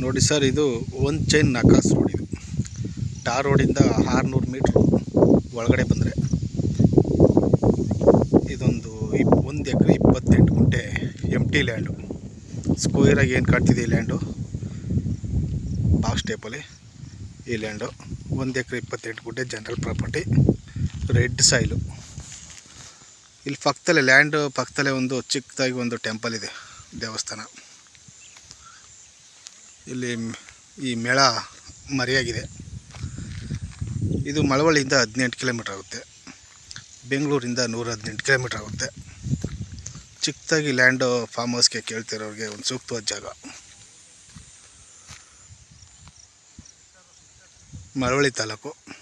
ನೋಡಿ ಸರ್ ಇದು ಒಂದು ಚೈನ್ ನಕಾಸ್ ರೋಡ್ ಇದು ಟಾರ್ ರೋಡಿಂದ ಆರುನೂರು ಮೀಟ್ರು ಒಳಗಡೆ ಬಂದರೆ ಇದೊಂದು ಇಪ್ ಒಂದು ಎಕರೆ ಇಪ್ಪತ್ತೆಂಟು ಗುಂಟೆ ಎಮ್ ಟಿ ಲ್ಯಾಂಡು ಸ್ಕ್ವೇರಾಗಿ ಏನು ಕಾಣ್ತಿದೆ ಈ ಲ್ಯಾಂಡು ಬಾಕ್ಸ್ ಟೇಪಲ್ಲಿ ಈ ಲ್ಯಾಂಡು ಒಂದು ಎಕರೆ ಇಪ್ಪತ್ತೆಂಟು ಗುಂಟೆ ಜನರಲ್ ಪ್ರಾಪರ್ಟಿ ರೆಡ್ ಸಾಯಿಲು ಇಲ್ಲಿ ಪಕ್ಕದಲ್ಲೇ ಲ್ಯಾಂಡ್ ಪಕ್ಕದಲ್ಲೇ ಒಂದು ಚಿಕ್ಕದಾಗಿ ಒಂದು ಟೆಂಪಲ್ ಇದೆ ದೇವಸ್ಥಾನ ಇಲ್ಲಿ ಮ್- ಈ ಮೇಳ ಮರೆಯಾಗಿದೆ ಇದು ಮಳವಳ್ಳಿಯಿಂದ ಹದಿನೆಂಟು ಕಿಲೋಮೀಟ್ರ್ ಆಗುತ್ತೆ ಬೆಂಗಳೂರಿಂದ ನೂರ ಹದಿನೆಂಟು ಕಿಲೋಮೀಟ್ರ್ ಆಗುತ್ತೆ ಚಿಕ್ಕದಾಗಿ ಲ್ಯಾಂಡು ಫಾರ್ಮ್ ಹೌಸ್ಗೆ ಕೇಳ್ತಿರೋರಿಗೆ ಒಂದು ಸೂಕ್ತವಾದ ಜಾಗ ಮಳವಳ್ಳಿ ತಾಲೂಕು